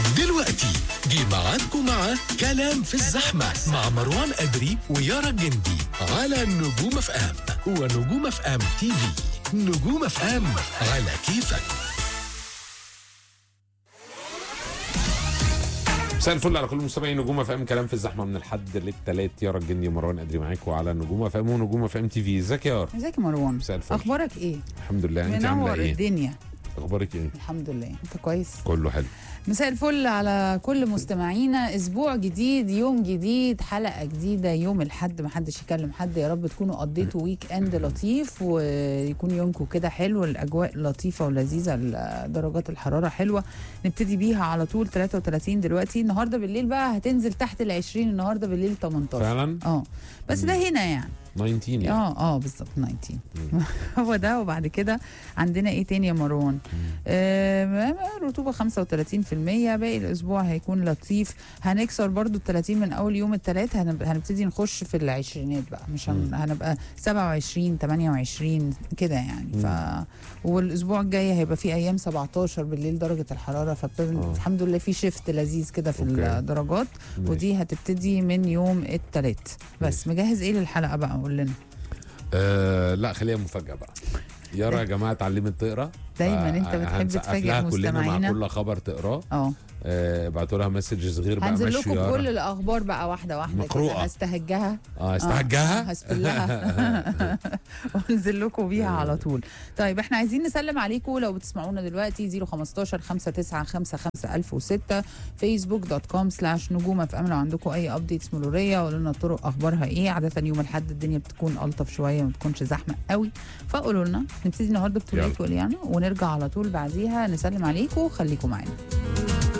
دلوقتي جه ميعادكم مع كلام في الزحمة مع مروان أدري ويارا الجندي على نجوم اف ام ونجوم اف ام تي في نجوم اف ام على كيفك مساء الفل على كل مستمعين نجوم اف ام كلام في الزحمه من الحد للتلات يارا الجندي مروان ادري معاكم على نجوم اف ام ونجوم اف ام تي في ازيك يا يارا ازيك يا مروان مساء الفل. اخبارك ايه الحمد لله انت عامله منور ايه الدنيا اخبارك ايه الحمد لله انت كويس كله حلو مساء الفل على كل مستمعينا اسبوع جديد يوم جديد حلقه جديده يوم الحد ما حدش يكلم حد يا رب تكونوا قضيتوا ويك اند لطيف ويكون يومكم كده حلو الاجواء لطيفه ولذيذه درجات الحراره حلوه نبتدي بيها على طول 33 دلوقتي النهارده بالليل بقى هتنزل تحت ال 20 النهارده بالليل 18 فعلا اه بس ده هنا يعني 19 يعني اه اه بالظبط 19 هو ده وبعد كده عندنا ايه تاني يا مروان آه رطوبه 35% باقي الاسبوع هيكون لطيف هنكسر برضو ال 30 من اول يوم الثلاث هنبتدي نخش في العشرينات بقى مش هن... هنبقى 27 28 كده يعني ف والاسبوع الجاي هيبقى في ايام 17 بالليل درجه الحراره فابتدي آه. الحمد لله في شيفت لذيذ كده في أوكي. الدرجات ماشي. ودي هتبتدي من يوم الثلاث بس مجهز ايه للحلقه بقى قول لنا آه لا خليها مفاجاه بقى يارا يا جماعه اتعلمت تقرا دايما ف- انت بتحب هنسقف تفاجئ لها كلنا مع مستمعينا كل خبر تقراه اه آه، ابعتوا لها مسجز غير بقى هنزل مشوا لكم يارا. كل الاخبار بقى واحده واحده مقروءة. كده هستهجها اه استهجها آه، هسبلها وانزل لكم بيها على طول طيب احنا عايزين نسلم عليكم لو بتسمعونا دلوقتي 015 5955006 فيسبوك دوت كوم سلاش نجوم اف ام لو عندكم اي ابديتس مروريه قولوا لنا الطرق اخبارها ايه عاده يوم الاحد الدنيا بتكون الطف شويه ما بتكونش زحمه قوي فقولوا لنا نبتدي النهارده بتوليت يعني ونرجع على طول بعديها نسلم عليكم خليكم معانا